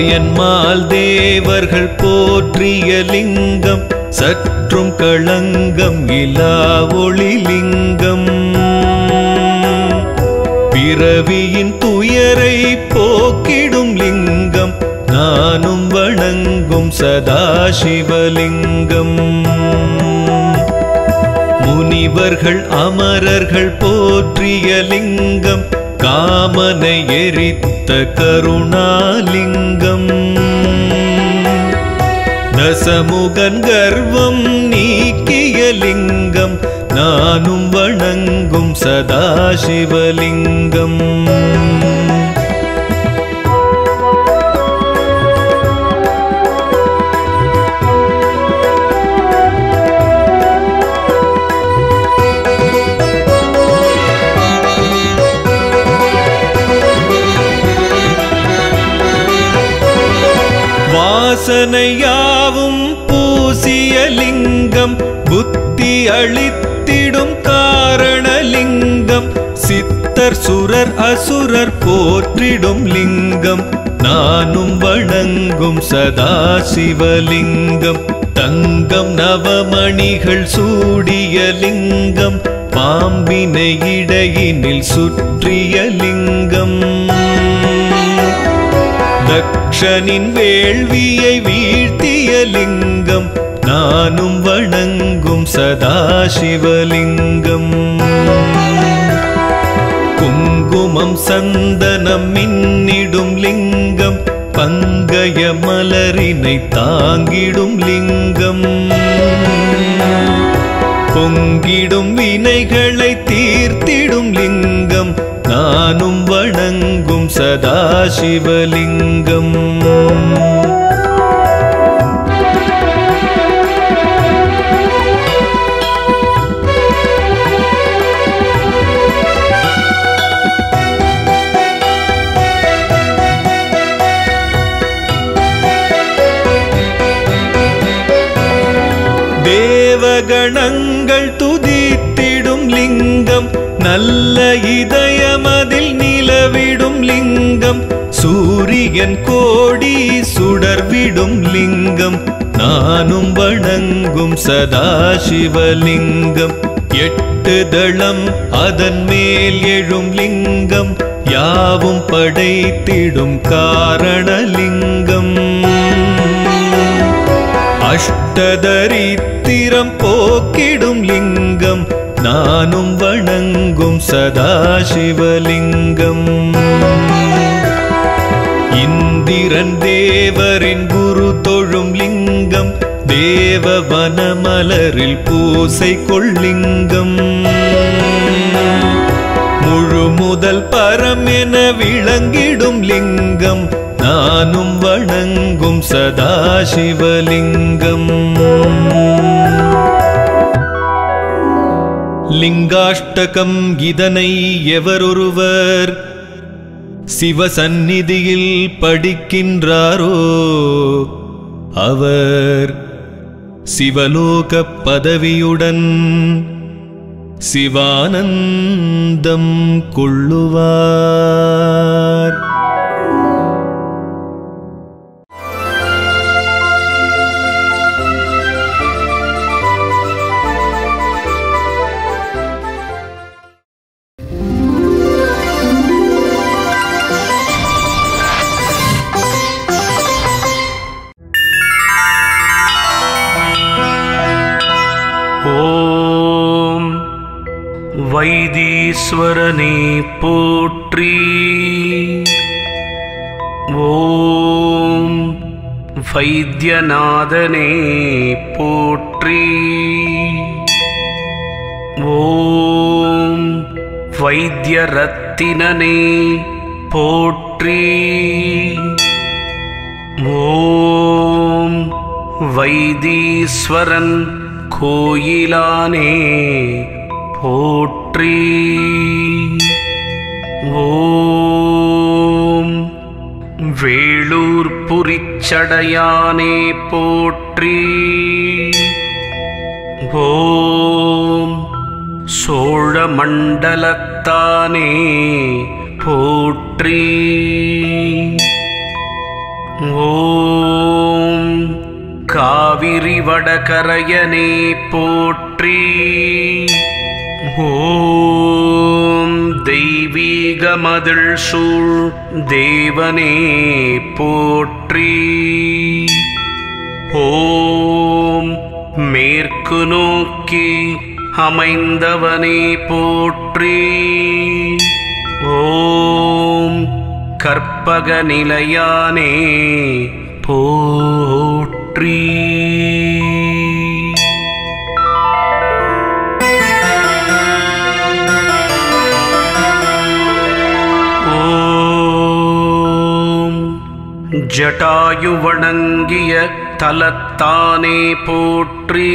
அயன்மால் தேவர்கள் போற்றிய லிங்கம் சற்றும் களங்கம் இலா ஒளிலிங்கம் பிறவியின் துயரை போக்கிடும் லிங்கம் நானும் வணங்கும் சதாசிவலிங்கம் முனிவர்கள் அமரர்கள் போற்றிய லிங்கம் காமனை எரித்த கருணாலிங்கம் தசமுகன் கர்வம் நீக்கிய லிங்கம் நானும் வணங்கும் சதாசிவலிங்கம் வாசனையாவும் பூசிய லிங்கம் புத்தி அளித்திடும் காரணலிங்கம் சித்தர் சுரர் அசுரர் போற்றிடும் லிங்கம் நானும் வணங்கும் சதாசிவலிங்கம் தங்கம் நவமணிகள் சூடிய லிங்கம் பாம்பினை இடையினில் சுற்றிய லிங்கம் தக்ஷனின் வேள்வியை வீழ்த்திய லிங்கம் நானும் வணங்கும் சதாசிவலிங்கம் குங்குமம் சந்தனம் மின்னிடும் லிங்கம் பங்கய மலரினை தாங்கிடும் லிங்கம் பொங்கிடும் வினைகளை தீர்த்திடும் லிங்கம் நானும் வணங்கும் சதாசிவலிங்கம் தேவகணங்கள் துதித்திடும் லிங்கம் நல்ல இதயமதில் நிலவிடும் லிங்கம் சூரியன் கோடி சுடர்விடும் லிங்கம் நானும் வணங்கும் சதாசிவலிங்கம் எட்டு தளம் அதன் மேல் எழும் லிங்கம் யாவும் படைத்திடும் காரணலிங்கம் அஷ்டதரித்திரம் போக்கிடும் லிங்கம் நானும் வணங்கும் சதாசிவலிங்கம் இந்திரன் தேவரின் குரு தொழும் லிங்கம் தேவவன மலரில் பூசை கொள்ளிங்கம் முழு முதல் பரம் என விளங்கிடும் லிங்கம் நானும் வணங்கும் சதாசிவலிங்கம் லிங்காஷ்டகம் இதனை எவரொருவர் சிவசந்நிதியில் படிக்கின்றாரோ அவர் சிவலோக பதவியுடன் சிவானந்தம் கொள்ளுவார் ஓம் வைத்தீஸ்வரனே போற்றி ஓம் வைத்தியநாதனே போற்றி ஓம் வைத்தியரத்தினனே போற்றி ஓம் வைத்தீஸ்வரன் கோயிலானே போற்றி ஓம் வேளூர் புரிச்சடையானே போற்றி ஓம் சோழ மண்டலத்தானே போற்றி ஓம் காவிரி வடகரையனே போற்றி ஓம் தெய்வீக மதில் சூழ் தேவனே போற்றி ஓம் மேற்கு நோக்கி அமைந்தவனே போற்றி ஓம் கற்பக நிலையானே போற்றி ஓம் ஜட்டாயு வணங்கிய தலத்தானே போற்றி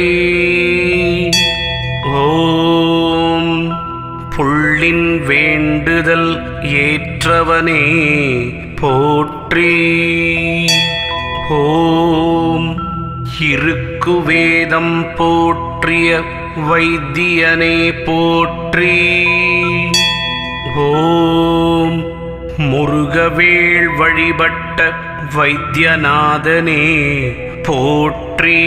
ஓம் புள்ளின் வேண்டுதல் ஏற்றவனே போற்றி ஓம் இருக்கு வேதம் போற்றிய வைத்தியனே போற்றி ஓம் முருகவேள் வழிபட்ட வைத்தியநாதனே போற்றி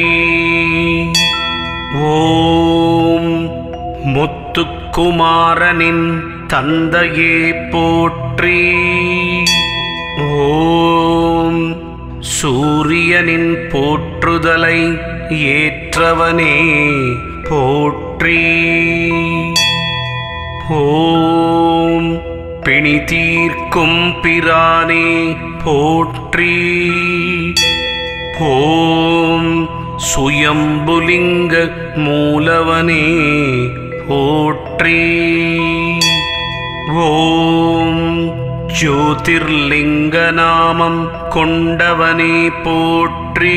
ஓம் முத்துக்குமாரனின் தந்தையே போற்றி ஓம் சூரியனின் போற்றுதலை ஏற்றவனே போற்றி ஓம் பிணி தீர்க்கும் பிரானே போற்றி ஓம் சுயம்புலிங்க மூலவனே போற்றி ஓம் ஜோதிர்லிங்க நாமம் கொண்டவனே போற்றி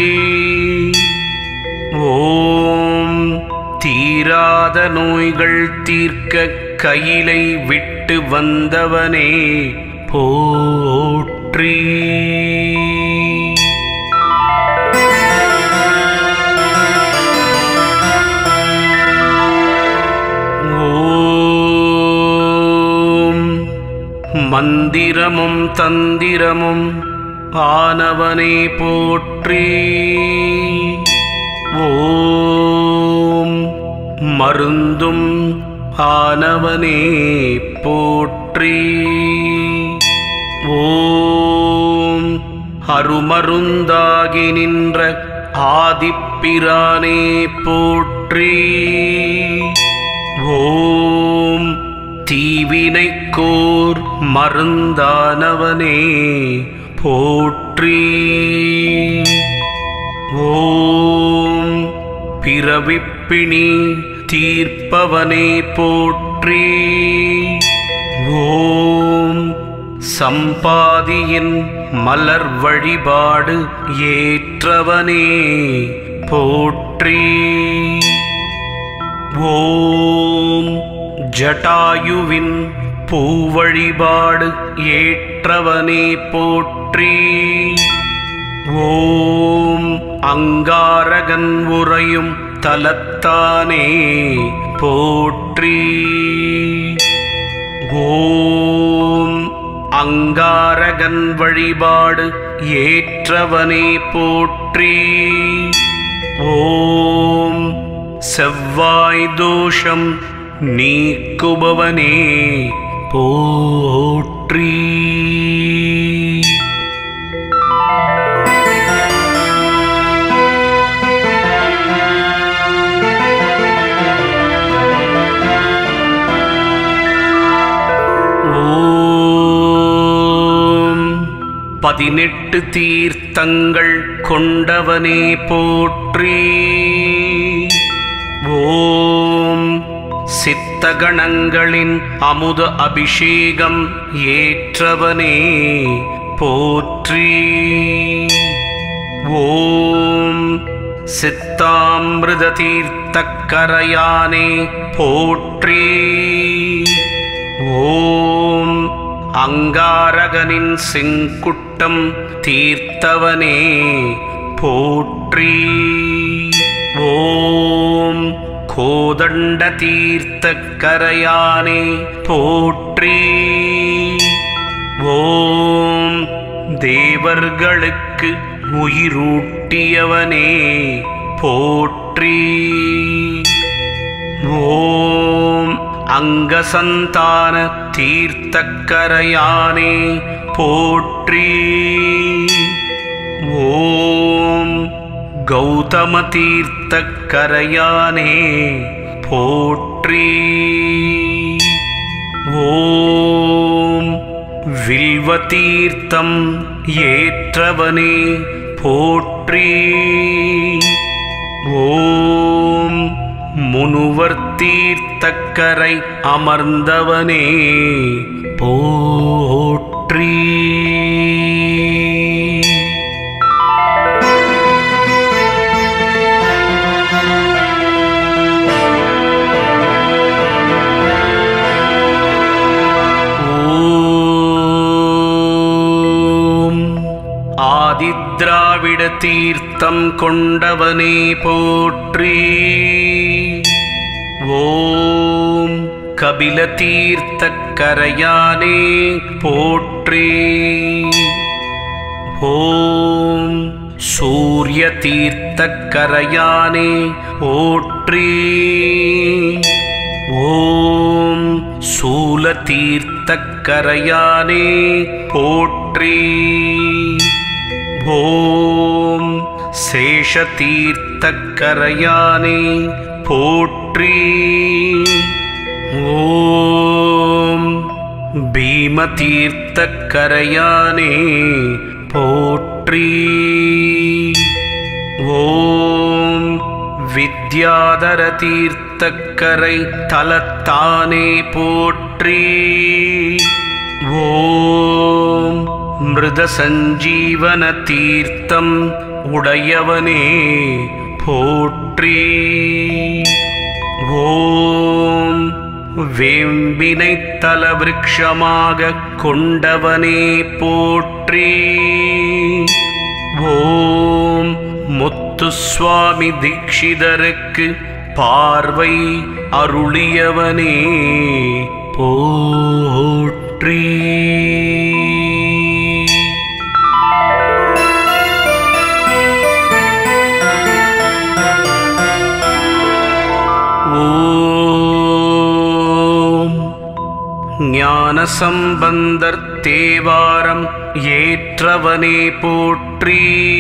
ஓம் தீராத நோய்கள் தீர்க்க கையிலை விட்டு வந்தவனே போற்றி ஓம் மந்திரமும் தந்திரமும் ஆனவனே போற்றி ஓம் மருந்தும் ஆனவனே போற்றி ஓம் அருமருந்தாகி நின்ற ஆதிப்பிரானே போற்றி ஓம் தீவினைக்கோர் மருந்தானவனே போற்றி ஓம் பிறவிப்பிணி தீர்ப்பவனே போற்றி ஓம் சம்பாதியின் மலர் வழிபாடு ஏற்றவனே போற்றி ஓம் ஜட்டாயுவின் பூவழிபாடு ஏற்றவனே போற்றி ஓம் அங்காரகன் உறையும் தலத்தானே போற்றி ஓம் அங்காரகன் வழிபாடு ஏற்றவனே போற்றி ஓம் செவ்வாய் தோஷம் நீக்குபவனே போற்றி ஓம் பதினெட்டு தீர்த்தங்கள் கொண்டவனே போற்றி ஓம் சித்தகணங்களின் அமுத அபிஷேகம் ஏற்றவனே போற்றி ஓம் சித்தாமிருத தீர்த்தக்கரையானே போற்றி ஓம் அங்காரகனின் செங்குட்டம் தீர்த்தவனே போற்றி ஓம் கோதண்ட தீர்த்தக்கரையானே போற்றி ஓம் தேவர்களுக்கெல்லாம் உயிர்களுக்கு உயிரூட்டியவனே போற்றி ஓம் அங்கசந்தான தீர்த்தக்கரையானே போற்றி ஓம் கௌதம தீர்த்தக்கரையானே போற்றி ஓம் வில்வதீர்த்தம் ஏற்றவனே போற்றி ஓம் முனுவர் தீர்த்தக்கரை அமர்ந்தவனே போற்றி ஓம் ஆதித்ராவிட தீர்த்தம் கொண்டவனே போற்றி ஓம் கபில தீர்த்தக்கரையானே போற்றி ஓம் சூரிய தீர்த்தக்கரையானே போற்றி ஓம் சூல தீர்த்தக்கரையானே போற்றி ஓம் சேஷ தீர்த்தக்கரையானே போற்றி ஓம் பீம தீர்த்தக்கரையானே போற்றி ஓம் வித்யாதர தீர்த்தக்கரை தலத்தானே போற்றி ஓம் மிருத சஞ்சீவன தீர்த்தம் உடையவனே போற்றி ஓம் வேம்பினை தல விருட்சமாக கொண்டவனே போற்றி ஓம் முத்துசுவாமி தீட்சிதருக்கு பார்வை அருளியவனே போற்றி ஓம் ஞானசம்பந்தர் தேவாரம் ஏற்றவனே போற்றி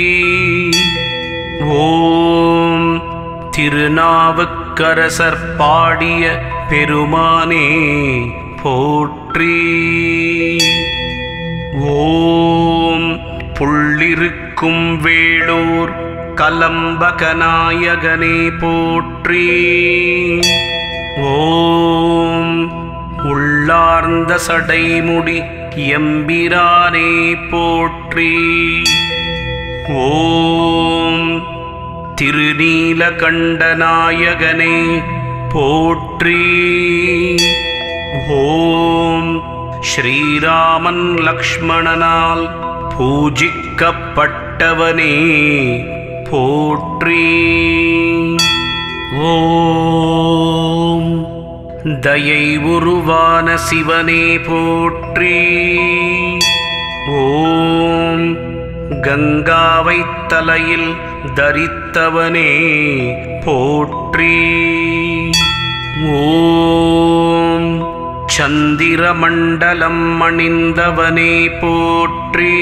ஓம் திருநாவுக்கரசர் பாடிய பெருமானே போற்றி ஓம் புள்ளிருக்கும் வேளூர் கலம்பகநாயகனே போற்றி ஓம் உள்ளார்ந்த சடைமுடி எம்பிரானே போற்றி ஓம் திருநீலகண்டநாயகனே போற்றி ஓம் ஸ்ரீராமன் லக்ஷ்மணனால் பூஜிக்கப்பட்டவனே போற்றி ஓம் தயை உருவான சிவனே போற்றி ஓம் கங்காவை தலையில் தரித்தவனே போற்றி ஓம் சந்திரமண்டலம் அணிந்தவனே போற்றி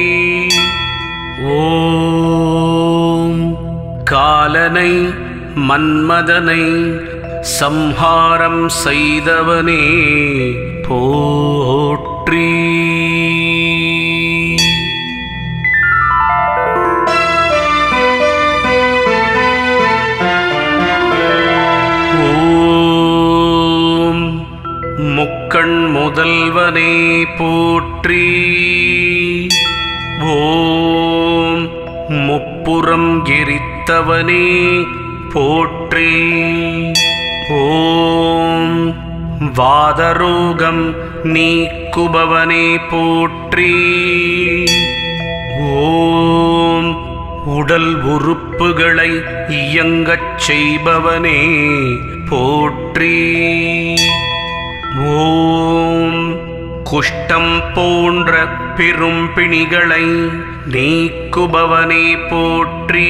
ஓம் காலனை மன்மதனை சம்ஹாரம் செய்தவனே போற்றி ஓம் முக்கண் முதல்வனே போற்றி ஓம் முப்புறம் எரித்தவனே போற்றி ஓம் வாதரோகம் நீக்குபவனே போற்றி ஓம் உடல் உறுப்புகளை இயங்கச் செய்பவனே போற்றி ஓம் குஷ்டம் போன்ற பெரும் பிணிகளை நீக்குபவனே போற்றி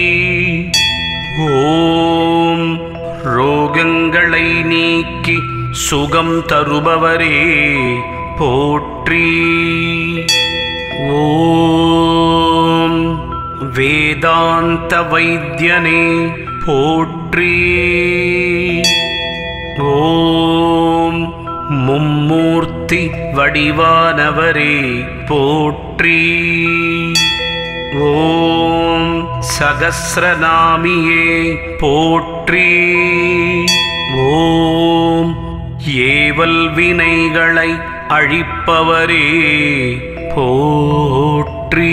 ஓம் ரோகங்களை நீக்கி சுகம் தருபவரே போற்றி ஓம் வேதாந்த வைத்தியனே போற்றி ஓம் மும்மூர்த்தி வடிவானவரே போற்றி ஓம் சகசிரநாமியே போற்றி ஓம் ஏவல் வினைகளை அழிப்பவரே போற்றி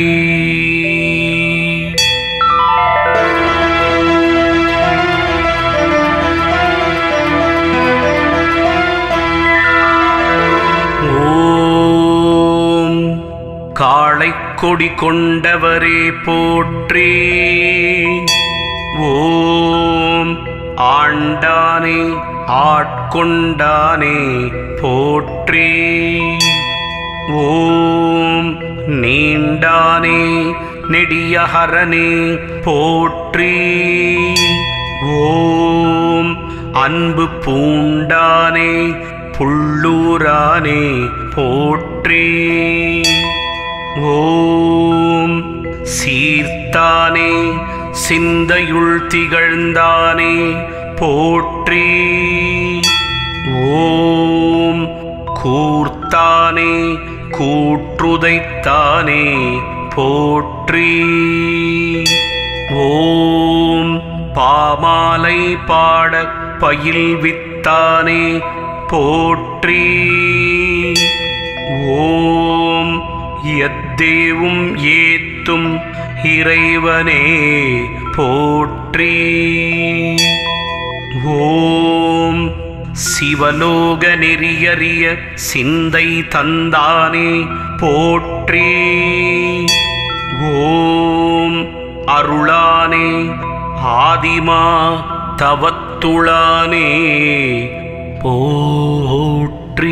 ஓம் காளை கொடி கொண்டவரே போற்றி ஓம் ஆண்டானே ஆட்கொண்டானே போற்றி ஓம் நீண்டானே நெடியஹரனே போற்றி ஓம் அன்பு பூண்டானே புள்ளூரானே போற்றி ஓம் சீர்த்தானே சிந்தையுள் திகழ்ந்தானே போற்றி ஓம் கூர்த்தானே கூற்றுதைத்தானே போற்றி ஓம் பாமாலை பாட பயில்வித்தானே போற்றி ஓம் எத்தேவும் ஏத்தும் இறைவனே போற்றி ஓம் சிவலோக நெறியறிய சிந்தை தந்தானே போற்றி ஓம் அருளானே ஆதிமா தவத்துளானே போற்றி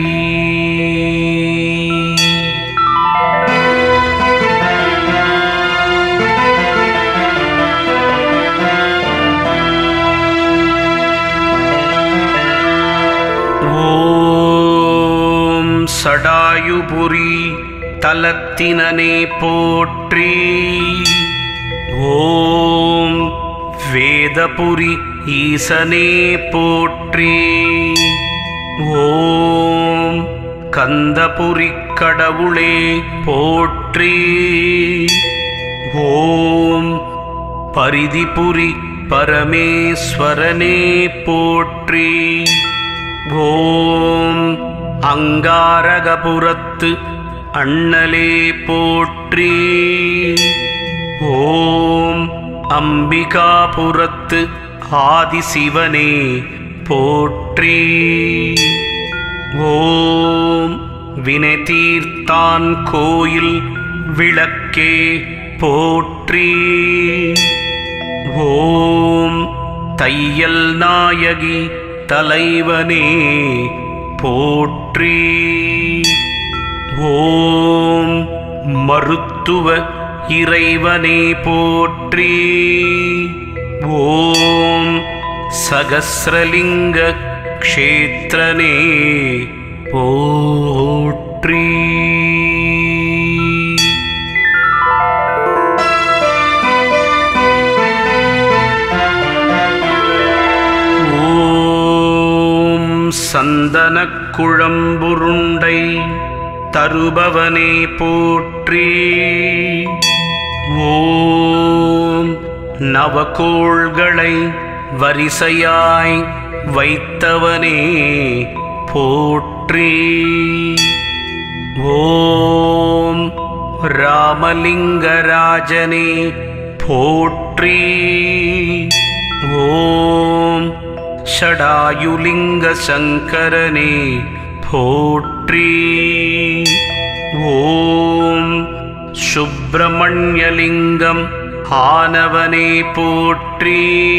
ஓம் சடாயுபுரி தலத்தினனே போற்றி ஓம் வேதபுரி ஈசனே போற்றி ஓம் கந்தபுரி கடவுளே போற்றி ஓம் பரிதிபுரி பரமேஸ்வரனே போற்றி ஓம் அங்காரகபுரத்து அண்ணலே போற்றி ஓம் அம்பிகாபுரத்து ஆதிசிவனே போற்றி ஓம் வினைதீர்த்தான் கோயில் விளக்கே போற்றி ஓம் தையல் நாயகி தலைவனே போற்றி ஓம் மருத்துவ இறைவனே போற்றி ஓம் சகசிரலிங்க க்ஷேத்திரனே போற்றி ஓம் சந்தனக் குழம்புருண்டை தருபவனே போற்றி ஓம் நவகோள்களை வரிசையாய் வைத்தவனே போற்றி ஓம் ராமலிங்கராஜனே போற்றி ஓம் ஷடாயுலிங்க சங்கரனே போற்றி ஓம் சுப்பிரமணியலிங்கம் ஆனவனே போற்றி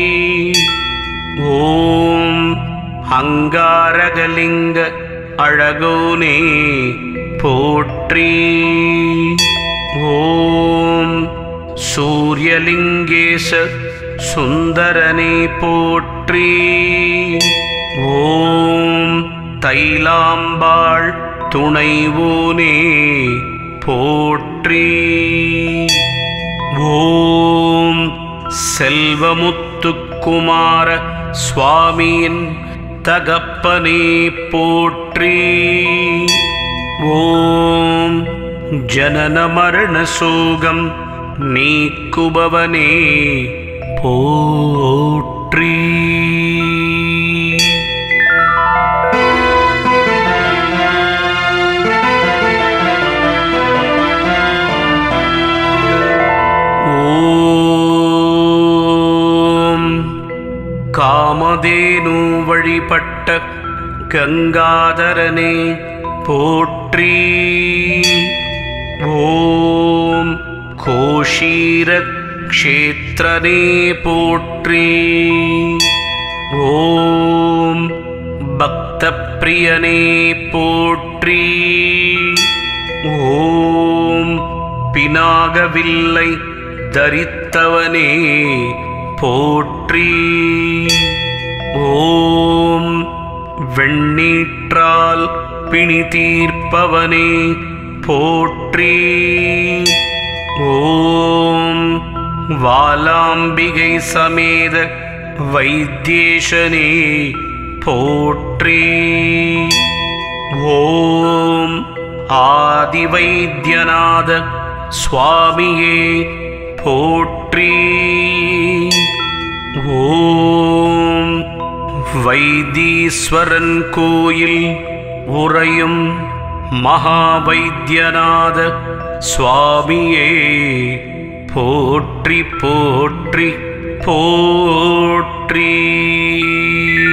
ஓம் அங்காரகலிங்க அழகோனே போற்றி ஓம் சூரியலிங்கேச சுந்தரனே போற்றி ஓம் தைலாம்பாள் துணைவோனே போற்றி ஓம் செல்வமுத்துக்குமார சுவாமியின் தகப்பனே போற்றி ஓம் ஜனன மரண சோகம் நீக்குபவனே போற்றி ஓம் காமதேனு வழிபட்ட கங்காதரனே போற்றி ஓம் கோஷீர க்ஷேத்திரனே போற்றி ஓம் பக்தப்பிரியனே போற்றி ஓம் பினாகவில்லை தரித்தவனே போற்றி ஓம் வெண்ணீற்றால் பிணி தீர்ப்பவனே போற்றி ஓம் வாலாம்பிகை சமேத வைத்தேஷனே போற்றி ஓம் ஆதிவைத்தியநாத சுவாமியே போற்றி ஓம் வைத்தீஸ்வரன் கோயில் உறையும் மகாவைத்தியநாத சுவாமியே போற்றி போற்றி போற்றி